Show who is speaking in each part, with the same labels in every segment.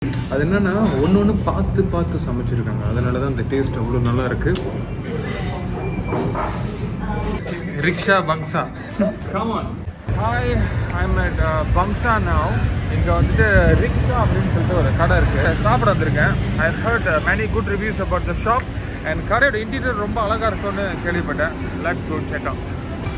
Speaker 1: அது என்னன்னா ஒன்று ஒன்று பார்த்து பார்த்து சமைச்சிருக்காங்க அதனால தான் இந்த டேஸ்ட் அவ்வளோ நல்லா இருக்கு ரிக்ஷா பங்ஸா கமான் ஹாய் ஐம் அட் பங்ஸா நவ் இங்கே வந்துட்டு ரிக்ஷா அப்படின்னு சொல்லிட்டு ஒரு கடை இருக்கு சாப்பிட வந்திருக்கேன் I heard many good reviews about the shop and கடையோட இன்டீரியர் ரொம்ப அழகாக இருக்கும்னு கேள்விப்பட்டேன் let's go check out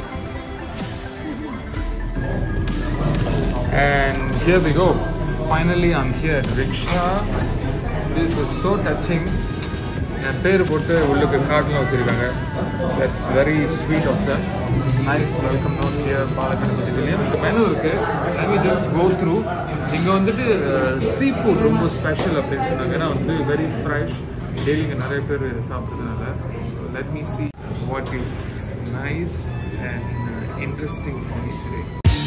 Speaker 1: And here we go. Finally, I'm here at Rickshaw. This is so touching. என் பேர் போட்டு உள்ளுக்கு கார்டெலாம் வச்சுருக்காங்க that's very sweet of them nice welcome note here Palakkad இதுலேயும் மெனு இருக்குது let me just go through இங்கே வந்துட்டு சீ ஃபுட் ரொம்ப ஸ்பெஷல் அப்படின்னு சொன்னாங்க ஏன்னா வந்து வெரி ஃப்ரெஷ் டெய்லி இங்கே நிறைய பேர் சாப்பிட்றதுனால so let me see what is nice and interesting for me today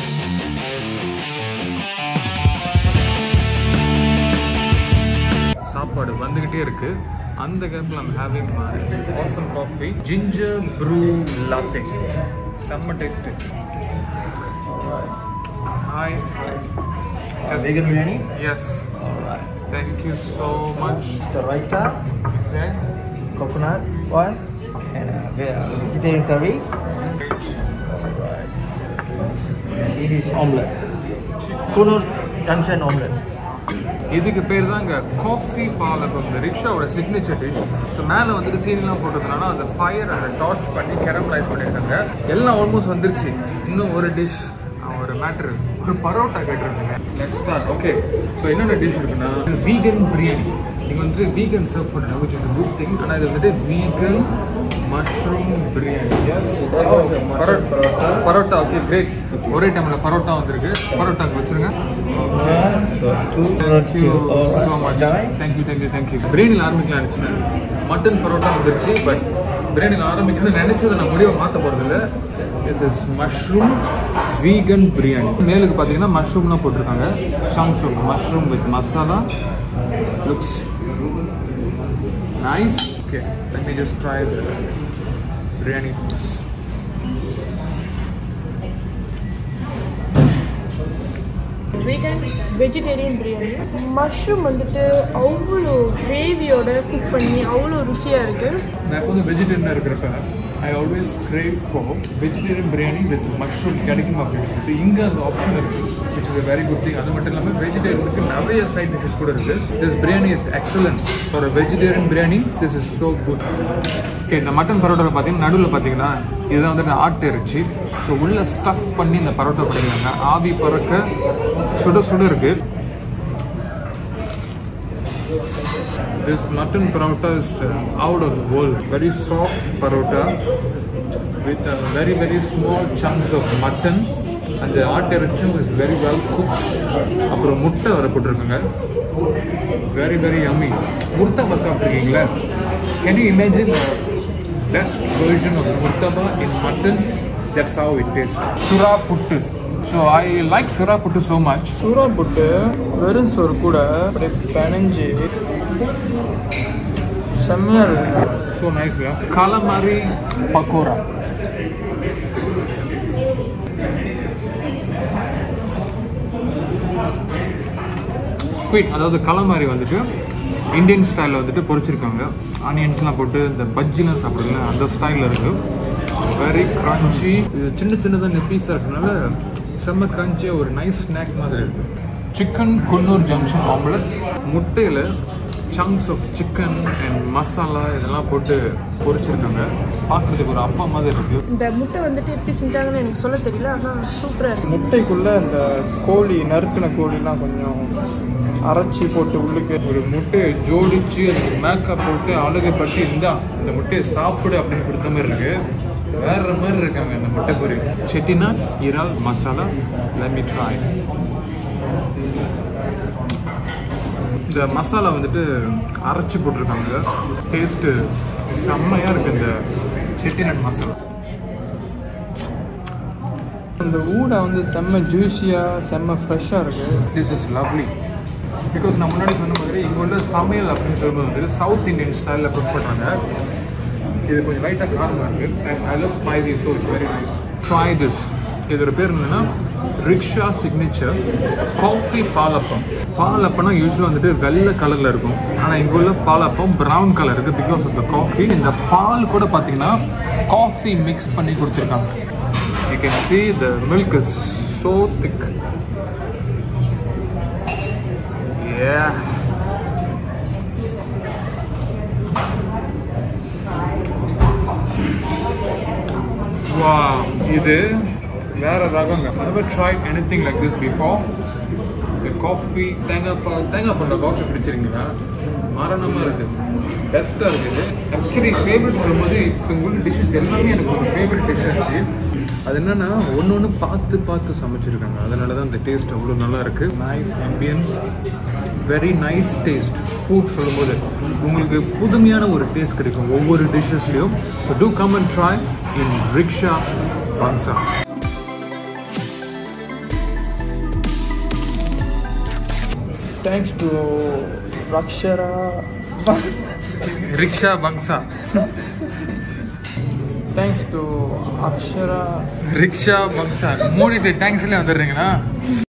Speaker 1: சாப்பாடு வந்துகிட்டே இருக்கு அந்த கேப்ல I'm having my awesome coffee ginger brew latte செம்ம taste hi
Speaker 2: Vegan biryani?
Speaker 1: Yes
Speaker 2: Alright.
Speaker 1: thank you so much
Speaker 2: The raita,
Speaker 1: okay
Speaker 2: coconut one, and uh, ve- uh, vegetarian curry. Alright. This is omelette. Kunur Junction omelette.
Speaker 1: இதுக்கு பேர் தாங்க coffee பாலகம் இந்த ரிக்ஷாவோட signature dish so மேலே வந்துட்டு சீனிலாம் போட்டதுனால அந்த fire அதை torch பண்ணி கெரமலைஸ் பண்ணியிருக்காங்க எல்லாம் ஆல்மோஸ்ட் வந்துருச்சு இன்னும் ஒரு டிஷ் ஒரு மேட்ரு ஒரு பரோட்டா கேட்டிருக்காங்க நெக்ஸ்ட் தான் ஓகே ஸோ என்னென்ன டிஷ் இருக்குன்னா வீகன் பிரியாணி நீங்கள் வந்துட்டு வீகன் சர்வ் பண்ணுங்க விச் இஸ் குட் திங் ஆனால் இது வந்துட்டு vegan mushroom biryani parotta parotta okay great ஒரே டைமில் பரோட்டா வந்திருக்கு பரோட்டா அங்கே வச்சுருங்க Thank you so much. Thank you, thank you, thank you. பிரியாணியில் ஆரம்பிக்கலாம் நினச்சேன் மட்டன் பரோட்டா வந்துருச்சு பட் பிரியாணியில் ஆரம்பிக்கணும்னு நினச்சதை நான் முடிவை மாற்ற போகிறதில்ல this is mushroom vegan biryani மேலுக்கு பார்த்தீங்கன்னா மஷ்ரூம்லாம் போட்டிருக்காங்க chunks of mushroom with masala looks nice okay let me just try the biryani first
Speaker 3: vegan vegetarian biryani mushroom வந்துட்டு அவ்வளோ கிரேவியோட குக் பண்ணி அவ்வளோ ருசியாக இருக்குது
Speaker 1: நான் எப்போதும் வெஜிடேரியனாக இருக்கிறப்ப I always crave for vegetarian biryani with mushroom கிடைக்கும் அப்படின்னு சொல்லிட்டு இங்கே அந்த ஆப்ஷன் இருக்குது which is very good thing அது மட்டும் இல்லாமல் வெஜிடேரியனுக்கு நிறைய சைட் டிஷஸ் கூட இருக்குது this biryani is excellent for vegetarian biryani this is so good okay இந்த மட்டன் பரோட்டாவில் பார்த்தீங்கன்னா நடுவில் பார்த்தீங்கன்னா இதுதான் வந்துட்டு ஆட்டு இறைச்சி ஸோ உள்ளே ஸ்டஃப் பண்ணி இந்த பரோட்டா பண்ணிக்கிறாங்க ஆவி பறக்க சுட சுட இருக்குது This mutton paratha is uh, out of the world. Very soft paratha with uh, very very small chunks of mutton and the ஆட்டிறைச்சும் is very well cooked. அப்புறம் முட்டை வர போட்டிருக்காங்க very very yummy. Murtabak சாப்பிட்ருக்கீங்களா can you imagine the best version of murtaba in mutton? That's how it tastes. சுறா புட்டு so I like சுறா புட்டு so much.
Speaker 4: சூறா புட்டு வெறும் சோறு கூட அப்படியே பிணைஞ்சு செம்மையாக இருக்கு
Speaker 1: So nice, yeah. Calamari pakora. Sweet அதாவது கலமாரி வந்துட்டு இந்தியன் ஸ்டைலில் வந்துட்டு பொரிச்சிருக்காங்க ஆனியன்ஸ்லாம் போட்டு இந்த பஜ்ஜிலாம் சாப்பிடுங்க அந்த ஸ்டைலில் இருக்குது வெரி க்ரன்ச்சி இது சின்ன சின்னதாக பீஸாக இருக்கனால செம்ம க்ரன்ச்சியாக ஒரு நைஸ் ஸ்நாக் மாதிரி இருக்குது சிக்கன் குன்னூர் ஜங்ஷன் ஆம்லெட் முட்டையில் chunks of chicken and masala இதெல்லாம் போட்டு பொரிச்சிருக்காங்க பார்க்குறதுக்கு ஒரு அப்பா மாதிரி இருக்குது
Speaker 3: இந்த முட்டை வந்துட்டு எப்படி செஞ்சாங்கன்னு எனக்கு சொல்ல தெரியல ஆனால் சூப்பராக இருக்குது
Speaker 4: முட்டைக்குள்ளே இந்த கோழி நறுக்கின கோழிலாம் கொஞ்சம் அரைச்சி போட்டு உள்ளுக்கு
Speaker 1: ஒரு முட்டையை ஜோடிச்சு அதுக்கு மேக்கப் போட்டு அழகுப்பட்டு இந்தா இந்த முட்டையை சாப்பிடு அப்படின்னு கொடுத்த மாதிரி இருக்கு வேற மாதிரி இருக்காங்க இந்த முட்டை பொரி செட்டிநாட் இறால் மசாலா லெமி ட்ராய் இந்த மசாலா வந்துட்டு அரைச்சி போட்டிருக்காங்க டேஸ்ட்டு செம்மையாக இருக்குது இந்த செட்டிநாட் மசாலா
Speaker 4: அந்த ஊடை வந்து செம்ம ஜூஸியாக செம்ம ஃப்ரெஷ்ஷாக இருக்குது
Speaker 1: திஸ் இஸ் லவ்லி பிகாஸ் நான் முன்னாடி சொன்ன மாதிரி இங்கே உள்ள சமையல் அப்படின்னு சொல்லும்போது வந்து சவுத் இந்தியன் ஸ்டைலில் குக் பண்ணுறாங்க இது கொஞ்சம் லைட்டாக காரமாக இருக்குது and I love spicy so it's very nice try this இதோட பேர் என்னன்னா ரிக்ஷா சிக்னேச்சர் காஃபி பாலப்பம் பாலப்பம்னா யூஸ்வலாக வந்துட்டு வெள்ளை கலரில் இருக்கும் ஆனால் இங்கே உள்ள பாலப்பம் ப்ரௌன் கலர் இருக்குது பிகாஸ் ஆஃப் த காஃபி இந்த பால் கூட பார்த்தீங்கன்னா காஃபி மிக்ஸ் பண்ணி கொடுத்துருக்காங்க you can see the milk is so thick yeah wow இது வேற ரகங்க never tried anything like this before இந்த காஃபி தேங்காய் பால் தேங்காய் பால் காஃபி பிடிச்சிருக்கீங்களா மரணமாக இருக்குது பெஸ்ட்டாக இருக்குது ஆக்சுவலி ஃபேவரட் சொல்லும்போது இப்போ உள்ள டிஷ்ஷஸ் எல்லாமே எனக்கு ஒரு ஃபேவரட் டிஷ் ஆச்சு அது என்னன்னா ஒன்று ஒன்று பார்த்து பார்த்து சமைச்சிருக்காங்க அதனால தான் இந்த டேஸ்ட் அவ்வளோ நல்லா இருக்கு nice ambience very nice taste food சொல்லும்போது உங்களுக்கு புதுமையான ஒரு டேஸ்ட் கிடைக்கும் ஒவ்வொரு டிஷ்ஷஸ்லையும் to come and try in rickshaw பன்சா
Speaker 4: தேங்க்ஸ் டு ரக்ஷரா
Speaker 1: ரிக்ஷா பங்சா
Speaker 4: தேங்க்ஸ் டு அக்ஷரா
Speaker 1: ரிக்ஷா பங்சா மூடிட்டு டேங்க்ஸ்லேயே வந்துடுறீங்களா